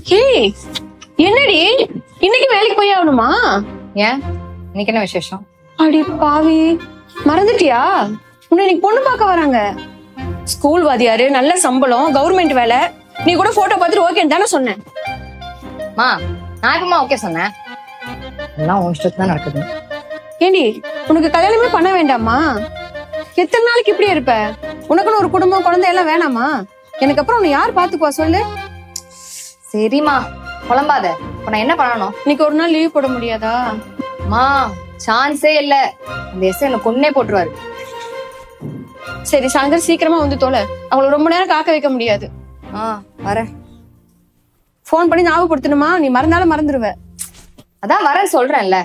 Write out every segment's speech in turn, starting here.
ஏய் என்னடி இன்னைக்கு வேலைக்கு போய் ஆகணுமா ஏன் இன்னைக்கு என்ன விசேஷம் அடி பாவி மறந்துட்டியா உன்னை இன்னைக்கு பொண்ணு பார்க்க வராங்க ஸ்கூல் வாதியாரு நல்ல சம்பளம் கவர்மெண்ட் வேலை நீ கூட போட்டோ பார்த்துட்டு ஓகேன்னு தானே சொன்னேன் மா நான் எப்பமா ஓகே சொன்னேன் எல்லாம் உன் இஷ்டத்து தான் நடக்குது ஏண்டி உனக்கு கல்யாணமே பண்ண வேண்டாமா எத்தனை நாளைக்கு இப்படியே இருப்ப உனக்குன்னு ஒரு குடும்பம் குழந்தை எல்லாம் வேணாமா எனக்கு அப்புறம் உன்னை யார் பாத்துக்குவா சொல்லு சரிம்மா புலம்பாத இப்ப நான் என்ன பண்ணணும் இன்னைக்கு ஒரு நாள் லீவ் போட முடியாதா மா சான்ஸே இல்ல இந்த எஸ் என்ன கொன்னே போட்டுருவாரு சரி சாயந்தரம் சீக்கிரமா வந்து தொலை அவங்கள ரொம்ப நேரம் காக்க வைக்க முடியாது ஆ வரேன் ஃபோன் பண்ணி ஞாபகப்படுத்தணுமா நீ மறந்தாலும் மறந்துடுவ அதான் வரேன் சொல்றேன்ல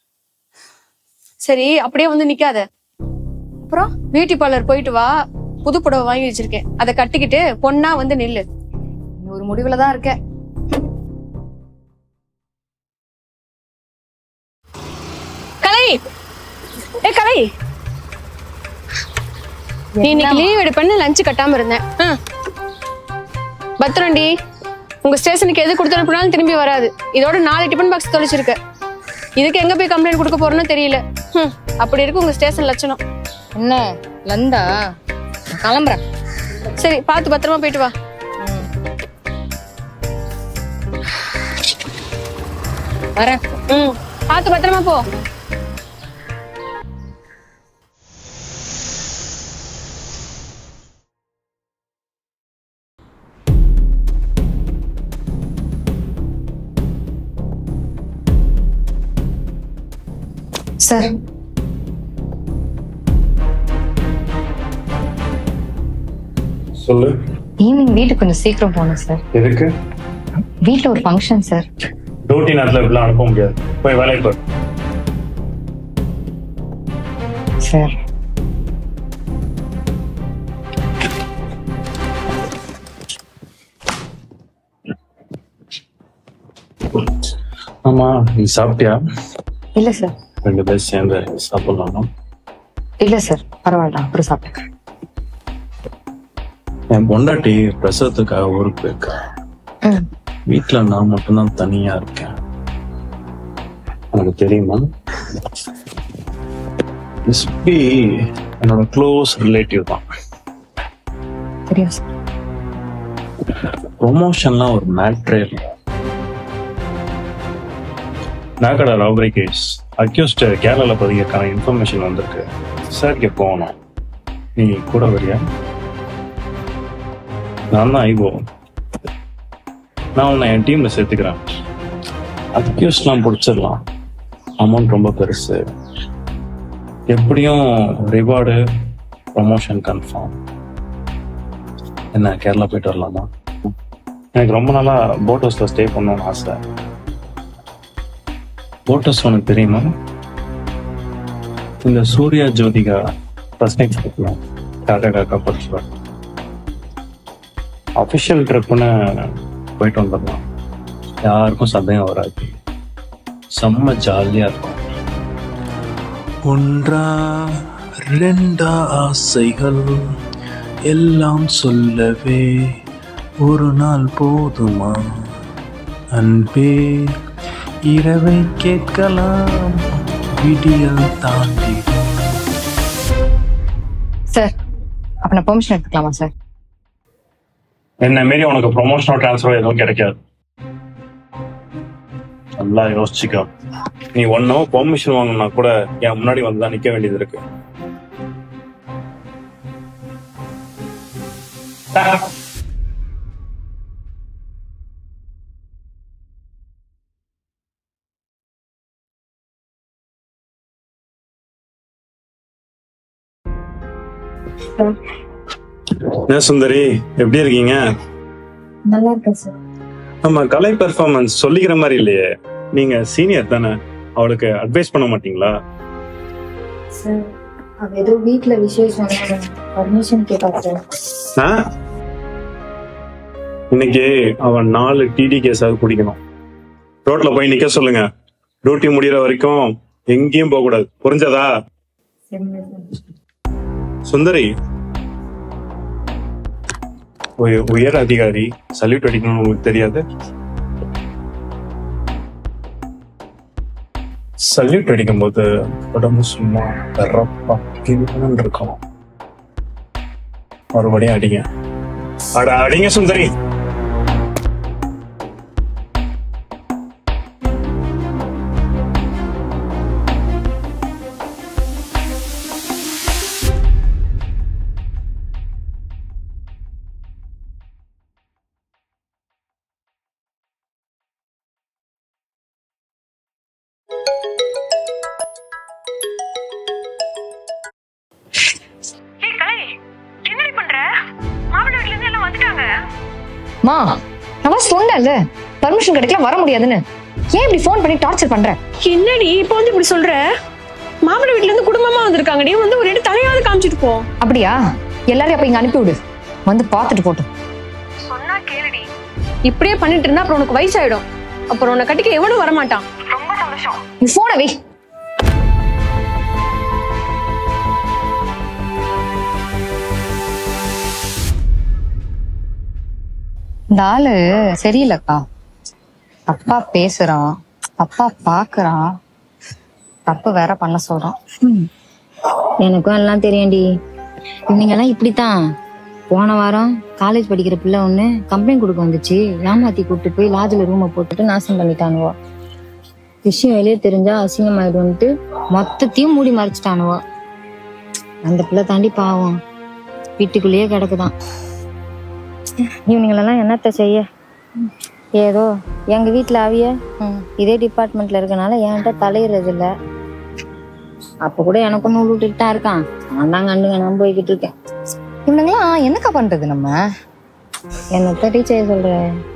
சரி அப்படியே வந்து நிக்காத அப்புறம் பியூட்டி பார்லர் போயிட்டு வா புது புடவை வாங்கி வச்சிருக்கேன் அதை கட்டிக்கிட்டு பொண்ணா வந்து நில்லு நீ ஒரு முடிவுல தான் இருக்க கலை ஏ கலை நீ இன்னைக்கு லீவ் எடுப்பேன்னு லஞ்ச் கட்டாம இருந்தேன் ஆ. பத்திரம்டி உங்க ஸ்டேஷனுக்கு எது கொடுத்து அனுப்புனாலும் திரும்பி வராது இதோட நாலு டிஃபன் பாக்ஸ் தொலைச்சிருக்க இதுக்கு எங்க போய் கம்ப்ளைண்ட் கொடுக்க போறேன்னு தெரியல ஹம், அப்படி இருக்கு உங்க ஸ்டேஷன் லட்சணம் என்ன லந்தா நான் கிளம்புறேன் சரி பார்த்து பத்திரமா போயிட்டு வா வரேன் ம் பார்த்து பத்திரமா போ சார் சொல்லு ஈவினிங் வீட்டுக்கு கொஞ்சம் சீக்கிரம் போகணும் சார் எதுக்கு வீட்ல ஒரு ஃபங்க்ஷன் சார் டியூட்டி நேரத்தில் இப்படிலாம் அனுப்ப முடியாது போய் வேலைக்கு போய் சார் ஆமா நீ சாப்பிட்டியா இல்ல சார் ரெண்டு பேர் சேர்ந்து சாப்பிடலாமா இல்ல சார் பரவாயில்ல அப்புறம் சாப்பிட்டுக்கிறேன் என் பொண்டாட்டி பிரசவத்துக்காக ஊருக்கு போயிருக்கா ம். வீட்டுல நான் மட்டும்தான் தனியா இருக்கேன் உனக்கு தெரியுமா எஸ்பி என்னோட க்ளோஸ் ரிலேட்டிவ் தான் தெரியும் சார் ப்ரொமோஷன்லாம் ஒரு மேட்ரே இல்லை நாகடா ராபரி கேஸ் அக்யூஸ்ட் கேரளால பதிக்கிறதுக்கான இன்ஃபர்மேஷன் வந்திருக்கு சார்க்கு போகணும் நீ கூட வரியா நான் தான் ஐகோ நான் உன்னை என் டீம்ல சேர்த்துக்கிறேன் அக்யூஸ்ட்லாம் பிடிச்சிடலாம் அமௌண்ட் ரொம்ப பெருசு எப்படியும் ரிவார்டு ப்ரொமோஷன் கன்ஃபார்ம் என்ன கேரளா போயிட்டு வரலாமா எனக்கு ரொம்ப நாளா போட் ஹவுஸ்ல ஸ்டே பண்ணணும்னு ஆசை போட் ஹவுஸ் உனக்கு தெரியுமா இந்த சூர்யா ஜோதிகா ஃபர்ஸ்ட் நைட் கொடுக்கலாம் டாடா கப்பல்ஸ்ல அஃபிஷியல் ட்ரிப்புன்னு போயிட்டு வந்துடலாம் யாருக்கும் சந்தேகம் வராது செம்ம ஜாலியா இருக்கும் ஒன்றா ரெண்டா ஆசைகள் எல்லாம் சொல்லவே ஒரு நாள் போதுமா அன்பே இரவை கேட்கலாம் விடியல் தாண்டிடும் சார் அப்ப நான் பெர்மிஷன் எடுத்துக்கலாமா சார் என்ன மாரி உனக்கு ப்ரொமோஷனோ ட்ரான்ஸ்ஃபர் எதுவும் கிடைக்காது நல்லா யோசிச்சுக்கோ நீ ஒன் ஹவர் பெர்மிஷன் வாங்கினா கூட என் முன்னாடி வந்து தான் நிக்க வேண்டியது இருக்கு என்ன சுந்தரி எப்படி இருக்கீங்க நல்லா இருக்கேன் சார் நம்ம கலை பெர்ஃபார்மன்ஸ் சொல்லிக்கிற மாதிரி இல்லையே நீங்க சீனியர் தானே அவளுக்கு அட்வைஸ் பண்ண மாட்டீங்களா சார் அவ ஏதோ வீட்ல விசேஷம் பர்மிஷன் கேட்டா சார் ஆ? இன்னைக்கு அவன் நாலு டிடி கேஸாவது குடிக்கணும் ரோட்ல போய் நிக்க சொல்லுங்க டியூட்டி முடியற வரைக்கும் எங்கேயும் போக கூடாது புரிஞ்சதா சரிங்க சார் சுந்தரி உய- உயர் அதிகாரி சல்யூட் அடிக்கணும்னு உங்களுக்கு தெரியாது சல்யூட் அடிக்கும்போது உடம்பு சும்மா வெறப்பா கிருன்னு இருக்கும் மறுபடியும் அடிங்க அட அடிங்க சுந்தரி ஏய் கலை என்னடி பண்ற மாப்பிள்ளை வீட்ல இருந்து எல்லாம் வந்துட்டாங்க மா நான் சொன்னேன்ல பர்மிஷன் கிடைக்கல வர முடியாதுன்னு ஏன் இப்படி ஃபோன் பண்ணி டார்ச்சர் பண்ற என்னடி இப்போ வந்து இப்படி சொல்ற மாப்பிள்ளை வீட்ல இருந்து குடும்பமா வந்திருக்காங்க நீ வந்து ஒரு இடம் தலையாவது காமிச்சிட்டு போ அப்படியா எல்லாரையும் அப்ப இங்க அனுப்பி விடு வந்து பார்த்துட்டு போட்டும் சொன்னா கேளுடி இப்படியே பண்ணிட்டு இருந்தா அப்புறம் உனக்கு வயசாயிடும் அப்புறம் உன்னை கட்டிக்க எவனும் வரமாட்டான் ரொம்ப சந்தோஷம் நீ போன வை இந்த ஆளு சரியில்லைக்கா அப்பா பேசுறான் அப்பா பாக்குறான் தப்பு வேற பண்ண சொல்றான் எனக்கும் எல்லாம் தெரியும்டி இவங்க எல்லாம் இப்படித்தான் போன வாரம் காலேஜ் படிக்கிற பிள்ளை ஒண்ணு கம்ப்ளைண்ட் கொடுக்க வந்துச்சு ஏமாத்தி கூப்பிட்டு போய் லாட்ஜில் ரூமை போட்டுட்டு நாசம் பண்ணிட்டானுவோ விஷயம் வெளியே தெரிஞ்சா அசிங்கமாயிடும்ட்டு மொத்தத்தையும் மூடி மறைச்சிட்டானுவோ அந்த பிள்ளை தாண்டி பாவம் வீட்டுக்குள்ளேயே கிடக்குதான் இவனுங்களெல்லாம் என்னத்த செய்ய ஏதோ எங்க வீட்டுல அவிய இதே டிபார்ட்மெண்ட்ல இருக்கனால என்கிட்ட தலையிறது இல்ல அப்ப கூட எனக்கும் நூல் விட்டுட்டு தான் இருக்கான் நான் தான் கண்டுங்க நான் போய்கிட்டு இருக்கேன் இவனுங்களாம் என்னக்கா பண்றது நம்ம என்னத்த டீச்சர் சொல்ற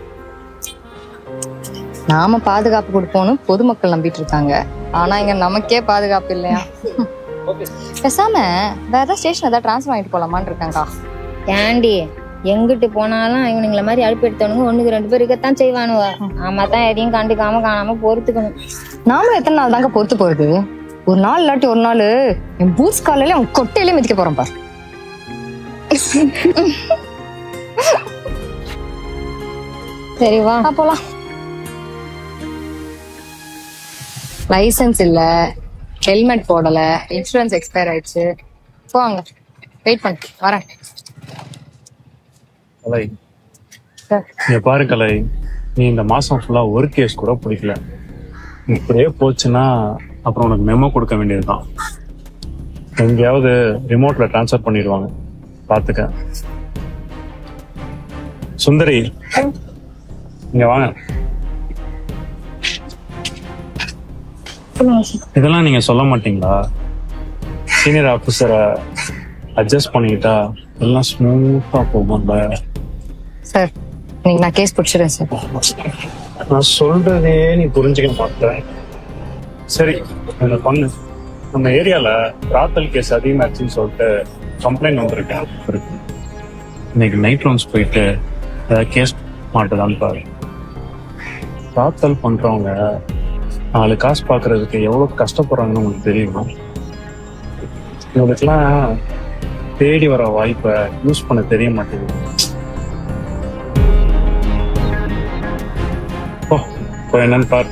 நாம பாதுகாப்பு கொடுப்போம்னு பொதுமக்கள் நம்பிட்டு இருக்காங்க ஆனா இங்க நமக்கே பாதுகாப்பு இல்லையா பேசாம வேற ஏதாவது ஸ்டேஷன் ஏதாவது டிரான்ஸ்ஃபர் ஆகிட்டு போலாமான்னு இருக்காங்கக்கா ஏண்டி எங்கிட்டு போனாலும் இவனுங்கள மாதிரி அழுப்பு எடுத்தவனுங்க ஒண்ணுக்கு ரெண்டு பேர் இருக்கத்தான் செய்வானுவ ஆமா தான் எதையும் கண்டுக்காம காணாம பொறுத்துக்கணும் நாமளும் எத்தனை நாள் தாங்க பொறுத்து போறது ஒரு நாள் இல்லாட்டி ஒரு நாள் என் பூட்ஸ் காலையில அவன் கொட்டையிலே மிதிக்க போறேன் பாரு சரி வா ஆ, போலாம் லைசென்ஸ் இல்ல ஹெல்மெட் போடல இன்சூரன்ஸ் எக்ஸ்பயர் ஆயிடுச்சு போவாங்க வெயிட் பண்ணு வரேன் கலை சார் இங்க பாரு கலை நீ இந்த மாசம் ஃபுல்லா ஒரு கேஸ் கூட பிடிக்கல இப்படியே போச்சுன்னா அப்புறம் உனக்கு மெமோ கொடுக்க வேண்டியதுதான் எங்கேயாவது ரிமோட்ல ட்ரான்ஸ்ஃபர் பண்ணிடுவாங்க பாத்துக்க சுந்தரி இங்க வாங்க இதெல்லாம் நீங்க சொல்ல மாட்டீங்களா சீனியர் ஆபீசரை அட்ஜஸ்ட் பண்ணிக்கிட்டா எல்லாம் ஸ்மூத்தா போகும்ல சார் இன்னைக்கு நான் கேஸ் பிடிச்சிடுறேன் சார் நான் சொல்றதே நீ புரிஞ்சுக்க மாட்டேன் சரி என்ன பண்ணு நம்ம ஏரியால ராத்தல் கேஸ் அதிகமாச்சுன்னு சொல்லிட்டு கம்ப்ளைண்ட் வந்திருக்கேன் இருக்கு. இன்னைக்கு நைட் ரவுண்ட்ஸ் போயிட்டு ஏதாவது கேஸ் மாட்டுதான்னு பாரு ராத்தல் பண்றவங்க நாலு காசு பாக்குறதுக்கு எவ்வளவு கஷ்டப்படுறாங்கன்னு உங்களுக்கு தெரியுமா உங்களுக்குலாம் தேடி வர வாய்ப்பை யூஸ் பண்ண தெரிய மாட்டேங்குது போ போய் என்னன்னு பாரு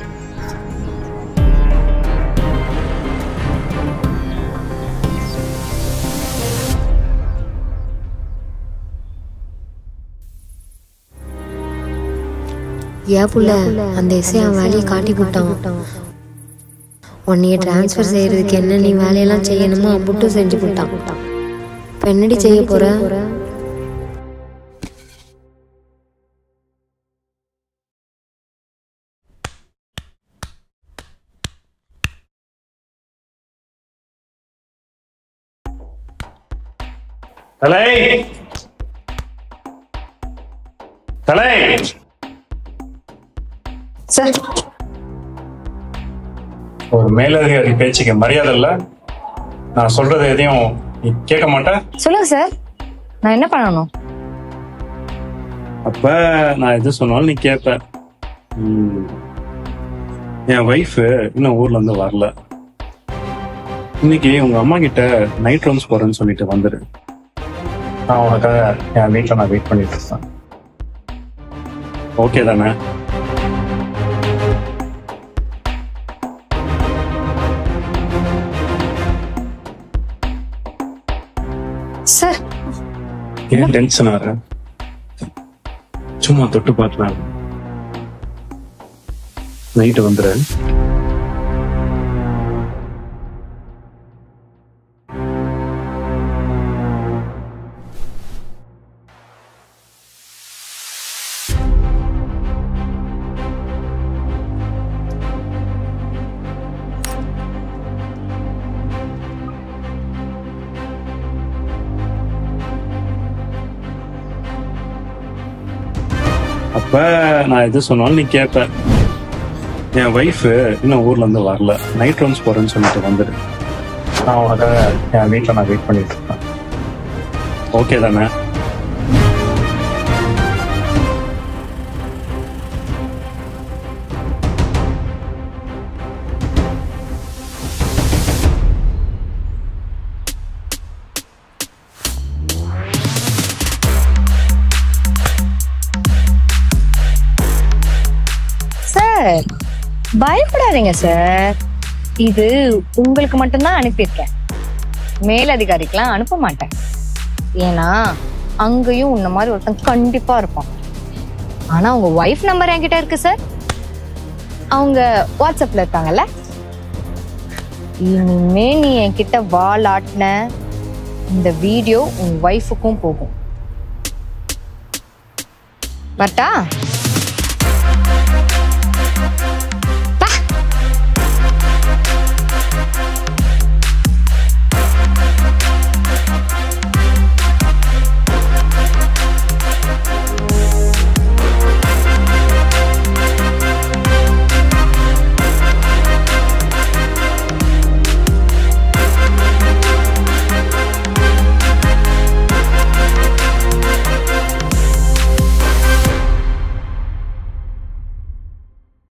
ஏன் புள்ள அந்த எஸ்ஐ அவன் வேலையை காட்டி விட்டான் உன்னைய டிரான்ஸ்ஃபர் செய்யறதுக்கு என்ன நீ வேலையெல்லாம் செய்யணுமோ அம்புட்டும் செஞ்சு விட்டான் இப்ப என்னடி செய்ய போற தலை தலை சார் ஒரு மேலதிகாரி பேச்சுக்கு மரியாதை இல்ல நான் சொல்றது எதையும் நீ கேட்க மாட்ட சொல்லுங்க சார் நான் என்ன பண்ணணும் அப்ப நான் எது சொன்னாலும் நீ கேட்ப ம். என் ஒய்ஃப் இன்னும் ஊர்ல இருந்து வரல இன்னைக்கு உங்க அம்மா கிட்ட நைட் ரவுண்ட்ஸ் போறேன்னு சொல்லிட்டு வந்துரு நான் உனக்காக என் வீட்டுல நான் வெயிட் பண்ணிட்டு இருக்கேன் ஓகே தானே ஏன் டென்ஷன் ஆற சும்மா தொட்டு பார்க்கலாம் நைட்டு வந்துரு அப்ப நான் எது சொன்னாலும் நீ கேட்ப என் ஒய்ஃப் இன்னும் ஊர்ல இருந்து வரல நைட் ரவுண்ட்ஸ் போறேன்னு சொல்லிட்டு வந்துடு நான் வர என் வீட்டில் நான் வெயிட் பண்ணிட்டு இருக்கேன் ஓகே தானே சார் பயப்படாதீங்க சார் இது உங்களுக்கு மட்டும்தான் அனுப்பியிருக்கேன் மேலதிகாரிக்கெல்லாம் அனுப்ப மாட்டேன் ஏன்னா அங்கேயும் உன்ன மாதிரி ஒருத்தன் கண்டிப்பா இருப்பான் ஆனா உங்க ஒய்ஃப் நம்பர் என்கிட்ட இருக்கு சார் அவங்க வாட்ஸ்அப்ல இருக்காங்கல்ல இனிமே நீ என்கிட்ட வால் ஆட்டின இந்த வீடியோ உன் ஒய்ஃபுக்கும் போகும் பட்டா